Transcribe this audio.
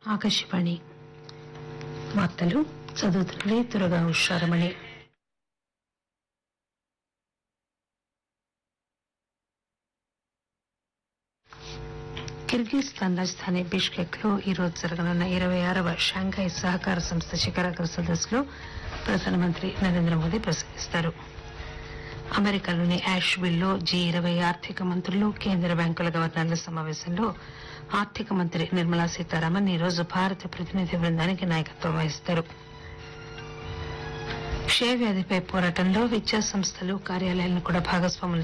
ఆకాశవాణి వార్తలు చదువుతున్నది త్వరగా హుషారమణి కిర్గిస్థాన్ రాజధాని బిష్కెక్ లో ఈ రోజు జరగనున్న ఇరవై ఆరవ షాంఘై సహకార సంస్థ శిఖరాగ్ర సదస్సులో ప్రధానమంత్రి నరేంద్ర మోదీ ప్రసంగిస్తారు అమెరికాలోని యాష్విల్లో జీ ఇరవై ఆర్థిక మంత్రులు కేంద్ర బ్యాంకుల గవర్నర్ల సమావేశంలో ఆర్థిక మంత్రి నిర్మలా సీతారామన్ ఈ రోజు భారత ప్రతినిధి బృందానికి నాయకత్వం వహిస్తారు క్షయ వ్యాధిపై పోరాటంలో విద్యా సంస్థలు కార్యాలయాలను కూడా భాగస్వాములు